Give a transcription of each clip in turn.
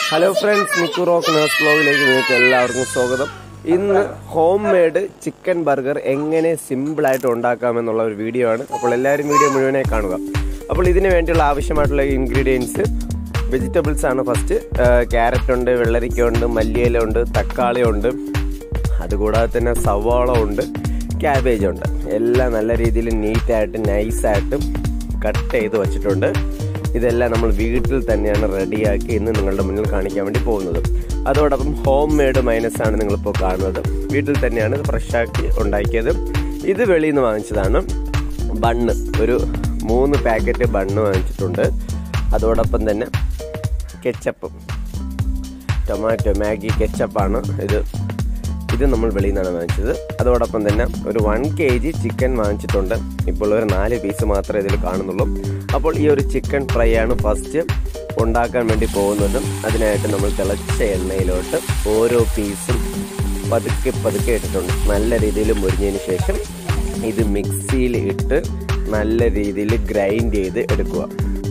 hello friends Nikku rock nurse ബ്ലോഗിലേക്ക് നിങ്ങൾക്ക് എല്ലാവർക്കും സ്വാഗതം ഇന്ന് ഹോം മെയ്ഡ് ചിക്കൻ ബർഗർ എങ്ങനെ സിമ്പിളായിട്ട് ഉണ്ടാക്കാമെന്നുള്ള ഒരു വീഡിയോ ആണ് അപ്പോൾ എല്ലാവരും വീഡിയോ മുഴുവനായി കാണുക അപ്പോൾ ഇതിന് വേണ്ടിയുള്ള ആവശ്യമായിട്ടുള്ള ഇൻഗ്രീഡിയൻസ് വെജിറ്റബിൾസ് ആണ് ഫസ്റ്റ് ക്യാരറ്റ് ഉണ്ട് വെള്ളരിക്ക ഉണ്ട് മല്ലിയില ഉണ്ട് തക്കാളി ഉണ്ട് അതുകൂടാതെ തന്നെ സവാള ഉണ്ട് ക്യാബേജ് ഉണ്ട് എല്ലാം നല്ല രീതിയിൽ നീറ്റായിട്ട് നൈസായിട്ട് കട്ട് ചെയ്ത് വെച്ചിട്ടുണ്ട് ഇതെല്ലാം നമ്മൾ വീട്ടിൽ തന്നെയാണ് റെഡിയാക്കി ഇന്ന് നിങ്ങളുടെ മുന്നിൽ കാണിക്കാൻ വേണ്ടി പോകുന്നത് അതോടൊപ്പം ഹോം മെയ്ഡ് മൈനസ് ആണ് നിങ്ങളിപ്പോൾ കാണുന്നത് വീട്ടിൽ തന്നെയാണ് ഇത് ഫ്രഷാക്കി ഉണ്ടാക്കിയത് ഇത് വെളിയിൽ നിന്ന് വാങ്ങിച്ചതാണ് ബണ്ണ് ഒരു മൂന്ന് പാക്കറ്റ് ബണ്ണ് വാങ്ങിച്ചിട്ടുണ്ട് അതോടൊപ്പം തന്നെ കെച്ചപ്പും ടൊമാറ്റോ മാഗി കെച്ചപ്പാണ് ഇത് ഇത് നമ്മൾ വെളിയിൽ നിന്നാണ് വാങ്ങിച്ചത് അതോടൊപ്പം തന്നെ ഒരു വൺ കെ ജി ചിക്കൻ വാങ്ങിച്ചിട്ടുണ്ട് ഇപ്പോൾ ഒരു നാല് പീസ് മാത്രമേ ഇതിൽ കാണുന്നുള്ളൂ അപ്പോൾ ഈ ഒരു ചിക്കൻ ഫ്രൈ ആണ് ഫസ്റ്റ് ഉണ്ടാക്കാൻ വേണ്ടി പോകുന്നത് അതിനായിട്ട് നമ്മൾ തിളച്ച എണ്ണയിലോട്ട് ഓരോ പീസും പതുക്കെ പതുക്കെ ഇട്ടിട്ടുണ്ട് നല്ല രീതിയിൽ മുരിഞ്ഞതിന് ശേഷം ഇത് മിക്സിയിൽ ഇട്ട് നല്ല രീതിയിൽ ഗ്രൈൻഡ് ചെയ്ത് എടുക്കുക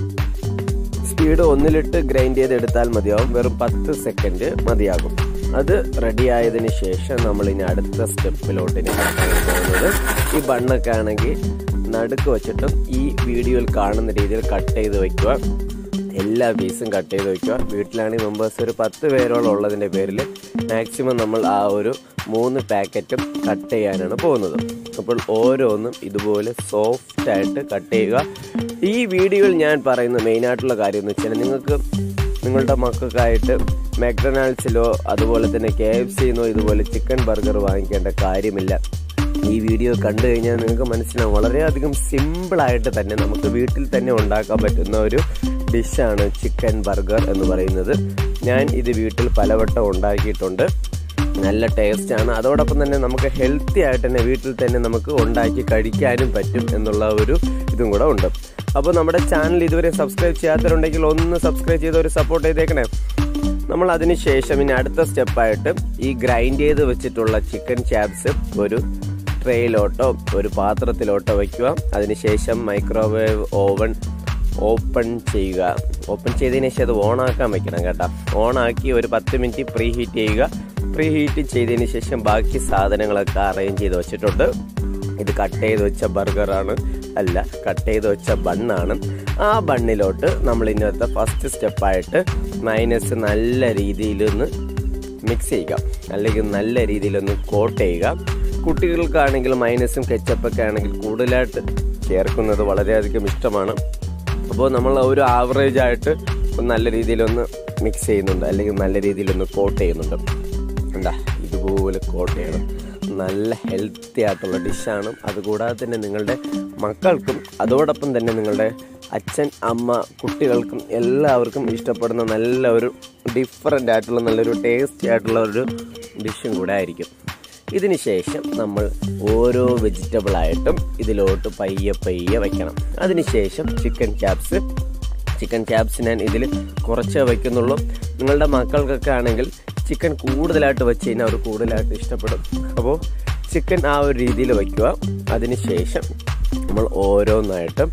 സ്പീഡ് ഒന്നിലിട്ട് ഗ്രൈൻഡ് ചെയ്ത് എടുത്താൽ മതിയാവും വെറും പത്ത് സെക്കൻഡ് മതിയാകും അത് റെഡി ആയതിന് ശേഷം നമ്മൾ ഇനി അടുത്ത സ്റ്റെപ്പിലോട്ട് ഇനി കടക്കാൻ പോകുന്നത് ഈ ബണ്ണൊക്കെ ആണെങ്കിൽ നടുക്ക് വെച്ചിട്ടും ഈ വീഡിയോയിൽ കാണുന്ന രീതിയിൽ കട്ട് ചെയ്ത് വെക്കുക എല്ലാ പീസും കട്ട് ചെയ്ത് വെക്കുക വീട്ടിലാണെങ്കിൽ മെമ്പേഴ്സ് ഒരു പത്ത് പേരോളം ഉള്ളതിൻ്റെ പേരിൽ മാക്സിമം നമ്മൾ ആ ഒരു മൂന്ന് പാക്കറ്റും കട്ട് ചെയ്യാനാണ് പോകുന്നത് അപ്പോൾ ഓരോന്നും ഇതുപോലെ സോഫ്റ്റ് ആയിട്ട് കട്ട് ചെയ്യുക ഈ വീഡിയോയിൽ ഞാൻ പറയുന്ന മെയിനായിട്ടുള്ള കാര്യം എന്ന് വെച്ചാൽ നിങ്ങൾക്ക് നിങ്ങളുടെ മക്കൾക്കായിട്ട് മെക്ഡൊണാൾഡ്സിലോ അതുപോലെ തന്നെ കെ എഫ് സിന്നോ ഇതുപോലെ ചിക്കൻ ബർഗർ വാങ്ങിക്കേണ്ട കാര്യമില്ല ഈ വീഡിയോ കണ്ടു കഴിഞ്ഞാൽ നിങ്ങൾക്ക് മനസ്സിലാവും വളരെയധികം സിമ്പിളായിട്ട് തന്നെ നമുക്ക് വീട്ടിൽ തന്നെ ഉണ്ടാക്കാൻ പറ്റുന്ന ഒരു ഡിഷാണ് ചിക്കൻ ബർഗർ എന്ന് പറയുന്നത് ഞാൻ ഇത് വീട്ടിൽ പലവട്ടം ഉണ്ടാക്കിയിട്ടുണ്ട് നല്ല ടേസ്റ്റ് ആണ് അതോടൊപ്പം തന്നെ നമുക്ക് ഹെൽത്തി ആയിട്ട് തന്നെ വീട്ടിൽ തന്നെ നമുക്ക് ഉണ്ടാക്കി കഴിക്കാനും പറ്റും എന്നുള്ള ഒരു ഇതും കൂടെ ഉണ്ട് അപ്പോൾ നമ്മുടെ ചാനൽ ഇതുവരെ സബ്സ്ക്രൈബ് ചെയ്യാത്തവരുണ്ടെങ്കിൽ ഒന്ന് സബ്സ്ക്രൈബ് ചെയ്ത് ഒരു സപ്പോർട്ട് ചെയ്തേക്കണേ നമ്മൾ അതിന് ശേഷം ഇനി അടുത്ത സ്റ്റെപ്പായിട്ട് ഈ ഗ്രൈൻഡ് ചെയ്ത് വെച്ചിട്ടുള്ള ചിക്കൻ ചാപ്സ് ഒരു ട്രേയിലോട്ടോ ഒരു പാത്രത്തിലോട്ടോ വയ്ക്കുക അതിനുശേഷം മൈക്രോവേവ് ഓവൻ ഓപ്പൺ ചെയ്യുക ഓപ്പൺ ചെയ്തതിന് ശേഷം അത് ഓണാക്കാൻ വെക്കണം കേട്ടോ ഓണാക്കി ഒരു പത്ത് മിനിറ്റ് പ്രീ ഹീറ്റ് ചെയ്യുക പ്രീ ഹീറ്റ് ചെയ്തതിന് ശേഷം ബാക്കി സാധനങ്ങളൊക്കെ അറേഞ്ച് ചെയ്ത് വെച്ചിട്ടുണ്ട് ഇത് കട്ട് ചെയ്ത് വെച്ച ബർഗറാണ് അല്ല കട്ട് ചെയ്ത് വെച്ച ബണ്ണാണ് ആ ബണ്ണിലോട്ട് നമ്മൾ ഇന്നത്തെ ഫസ്റ്റ് സ്റ്റെപ്പായിട്ട് മൈനസ് നല്ല രീതിയിലൊന്ന് മിക്സ് ചെയ്യുക അല്ലെങ്കിൽ നല്ല രീതിയിലൊന്ന് കോട്ട് ചെയ്യുക കുട്ടികൾക്കാണെങ്കിൽ മൈനസും കെച്ചപ്പൊക്കെ ആണെങ്കിൽ കൂടുതലായിട്ട് ചേർക്കുന്നത് വളരെയധികം ഇഷ്ടമാണ് അപ്പോൾ നമ്മൾ ഒരു ആവറേജ് ആയിട്ട് നല്ല രീതിയിലൊന്ന് മിക്സ് ചെയ്യുന്നുണ്ട് അല്ലെങ്കിൽ നല്ല രീതിയിലൊന്ന് കോട്ട് ചെയ്യുന്നുണ്ട് എന്താ ഇതുപോലെ കോട്ട് ചെയ്യണം നല്ല ഹെൽത്തി ആയിട്ടുള്ള ഡിഷാണ് അതുകൂടാതെ തന്നെ നിങ്ങളുടെ മക്കൾക്കും അതോടൊപ്പം തന്നെ നിങ്ങളുടെ അച്ഛൻ അമ്മ കുട്ടികൾക്കും എല്ലാവർക്കും ഇഷ്ടപ്പെടുന്ന നല്ല ഒരു ഡിഫറെൻ്റ് ആയിട്ടുള്ള നല്ലൊരു ടേസ്റ്റി ആയിട്ടുള്ള ഒരു ഡിഷും കൂടെ ആയിരിക്കും ഇതിന് ശേഷം നമ്മൾ ഓരോ വെജിറ്റബിൾ ആയിട്ടും ഇതിലോട്ട് പയ്യെ പയ്യെ വയ്ക്കണം അതിനുശേഷം ചിക്കൻ ക്യാപ്സ് ചിക്കൻ ക്യാപ്സ് ഞാൻ ഇതിൽ കുറച്ചേ വയ്ക്കുന്നുള്ളൂ നിങ്ങളുടെ മക്കൾക്കൊക്കെ ആണെങ്കിൽ ചിക്കൻ കൂടുതലായിട്ട് വെച്ച് കഴിഞ്ഞാൽ അവർ കൂടുതലായിട്ട് ഇഷ്ടപ്പെടും അപ്പോൾ ചിക്കൻ ആ ഒരു രീതിയിൽ വയ്ക്കുക അതിനുശേഷം നമ്മൾ ഓരോന്നായിട്ടും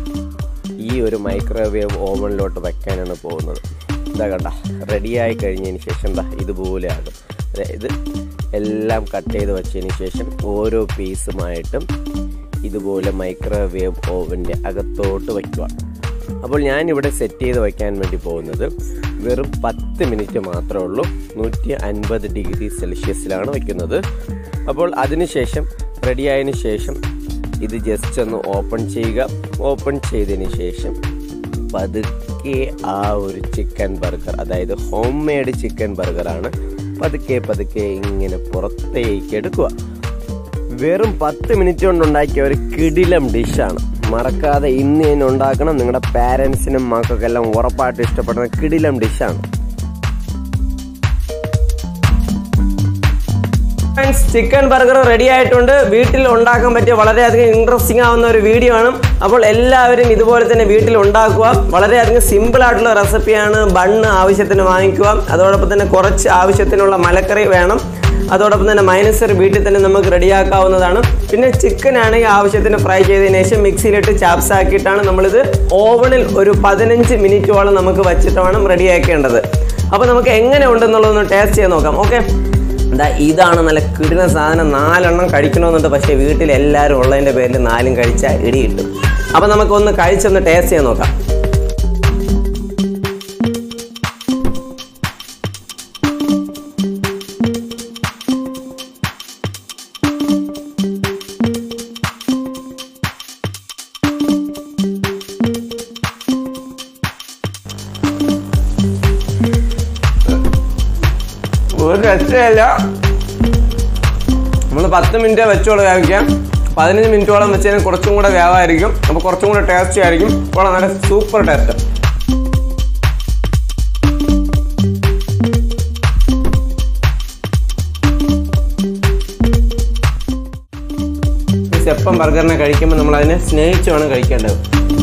ഈ ഒരു മൈക്രോവേവ് ഓവനിലോട്ട് വയ്ക്കാനാണ് പോകുന്നത് ഇതാ കണ്ട റെഡിയായി കഴിഞ്ഞതിന് ശേഷം എന്താ ഇതുപോലെ ആകും ഇത് എല്ലാം കട്ട് ചെയ്ത് വെച്ചതിന് ശേഷം ഓരോ പീസുമായിട്ടും ഇതുപോലെ മൈക്രോവേവ് ഓവൻ്റെ അകത്തോട്ട് വയ്ക്കുക അപ്പോൾ ഞാൻ ഇവിടെ സെറ്റ് ചെയ്ത് വയ്ക്കാൻ വേണ്ടി പോകുന്നത് വെറും പത്ത് മിനിറ്റ് മാത്രമേ ഉള്ളൂ നൂറ്റി അൻപത് ഡിഗ്രി സെൽഷ്യസിലാണ് വയ്ക്കുന്നത് അപ്പോൾ അതിനുശേഷം റെഡിയായതിനു ശേഷം ഇത് ജസ്റ്റ് ഒന്ന് ഓപ്പൺ ചെയ്യുക ഓപ്പൺ ചെയ്തതിന് ശേഷം പതുക്കെ ആ ഒരു ചിക്കൻ ബർഗർ അതായത് ഹോം മെയ്ഡ് ചിക്കൻ ബർഗറാണ് പതുക്കെ പതുക്കെ ഇങ്ങനെ പുറത്തേക്ക് എടുക്കുക വെറും പത്ത് മിനിറ്റ് കൊണ്ട് ഉണ്ടാക്കിയ ഒരു കിടിലം ഡിഷാണ് മറക്കാതെ ഇന്ന് തന്നെ ഉണ്ടാക്കണം നിങ്ങളുടെ പാരൻസിനും മക്കൾക്കെല്ലാം ഉറപ്പായിട്ട് ഇഷ്ടപ്പെടുന്ന കിടിലം ഡിഷാണ് ചിക്കൻ ബർഗർ റെഡി ആയിട്ടുണ്ട് വീട്ടിൽ ഉണ്ടാക്കാൻ പറ്റിയ വളരെയധികം ഇൻട്രസ്റ്റിംഗ് ആവുന്ന ഒരു വീഡിയോ ആണ് അപ്പോൾ എല്ലാവരും ഇതുപോലെ തന്നെ വീട്ടിൽ ഉണ്ടാക്കുക വളരെയധികം സിമ്പിൾ ആയിട്ടുള്ള റെസിപ്പിയാണ് ബണ്ണ് ആവശ്യത്തിന് വാങ്ങിക്കുക അതോടൊപ്പം തന്നെ കുറച്ച് ആവശ്യത്തിനുള്ള മലക്കറി വേണം അതോടൊപ്പം തന്നെ മൈനസർ വീട്ടിൽ തന്നെ നമുക്ക് റെഡിയാക്കാവുന്നതാണ് പിന്നെ ചിക്കൻ ആണെങ്കിൽ ആവശ്യത്തിന് ഫ്രൈ ചെയ്തതിനു ശേഷം മിക്സിയിലിട്ട് ചാപ്സ് ആക്കിയിട്ടാണ് നമ്മളിത് ഓവണിൽ ഒരു പതിനഞ്ച് മിനിറ്റോളം നമുക്ക് വച്ചിട്ട് വേണം റെഡിയാക്കേണ്ടത് അപ്പോൾ നമുക്ക് എങ്ങനെ ഉണ്ടെന്നുള്ളതൊന്ന് ടേസ്റ്റ് ചെയ്ത് നോക്കാം ഓക്കെ എന്താ ഇതാണ് നല്ല കിടുന്ന സാധനം നാലെണ്ണം കഴിക്കണമെന്നുണ്ട് പക്ഷേ വീട്ടിൽ എല്ലാവരും ഉള്ളതിൻ്റെ പേരിൽ നാലും കഴിച്ചാൽ ഇടി കിട്ടും അപ്പോൾ നമുക്കൊന്ന് കഴിച്ചൊന്ന് ടേസ്റ്റ് ചെയ്ത് നോക്കാം ഒരു രക്ഷയില്ല നമ്മൾ പത്ത് മിനിറ്റ് വെച്ചോളൂ വേവിക്കാം പതിനഞ്ച് മിനിറ്റോളം വെച്ച് കഴിഞ്ഞാൽ കുറച്ചും കൂടെ വേവായിരിക്കും അപ്പോൾ കുറച്ചും കൂടെ ടേസ്റ്റി ആയിരിക്കും അപ്പോൾ നല്ല സൂപ്പർ ടേസ്റ്റ് സെപ്പം ബർഗറിനെ കഴിക്കുമ്പോൾ നമ്മൾ അതിനെ സ്നേഹിച്ച് വേണം കഴിക്കേണ്ടത്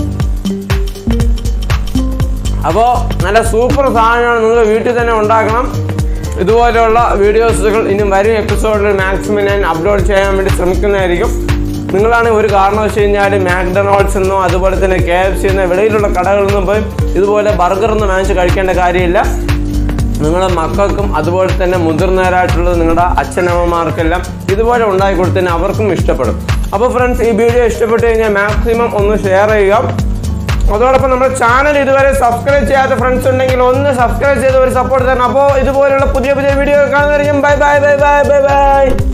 അപ്പോൾ നല്ല സൂപ്പർ സാധനമാണ് നിങ്ങൾ വീട്ടിൽ തന്നെ ഉണ്ടാക്കണം ഇതുപോലെയുള്ള വീഡിയോസുകൾ ഇനി വരും എപ്പിസോഡിൽ മാക്സിമം ഞാൻ അപ്ലോഡ് ചെയ്യാൻ വേണ്ടി ശ്രമിക്കുന്നതായിരിക്കും നിങ്ങളാണ് ഒരു കാരണവശാൽ കഴിഞ്ഞാൽ മാക്ഡൊണാൾഡ്സ് എന്നോ അതുപോലെ തന്നെ കെ എഫ് സി എന്നോ വെളിയിലുള്ള കടകളിൽ നിന്നും പോയി ഇതുപോലെ ബർഗറൊന്നും വാങ്ങിച്ച് കഴിക്കേണ്ട കാര്യമില്ല നിങ്ങളുടെ മക്കൾക്കും അതുപോലെ തന്നെ മുതിർന്നവരായിട്ടുള്ള നിങ്ങളുടെ അച്ഛനമ്മമാർക്കെല്ലാം ഇതുപോലെ ഉണ്ടാക്കി കൊടുത്തതിന് അവർക്കും ഇഷ്ടപ്പെടും അപ്പോൾ ഫ്രണ്ട്സ് ഈ വീഡിയോ ഇഷ്ടപ്പെട്ട് കഴിഞ്ഞാൽ മാക്സിമം ഒന്ന് ഷെയർ ചെയ്യുക അതോടൊപ്പം നമ്മുടെ ചാനൽ ഇതുവരെ സബ്സ്ക്രൈബ് ചെയ്യാത്ത ഫ്രണ്ട്സ് ഉണ്ടെങ്കിൽ ഒന്ന് സബ്സ്ക്രൈബ് ചെയ്ത് ഒരു സപ്പോർട്ട് തരണം അപ്പോൾ ഇതുപോലുള്ള പുതിയ പുതിയ വീഡിയോ കാണുന്നതായിരിക്കും bye bye bye bye bye by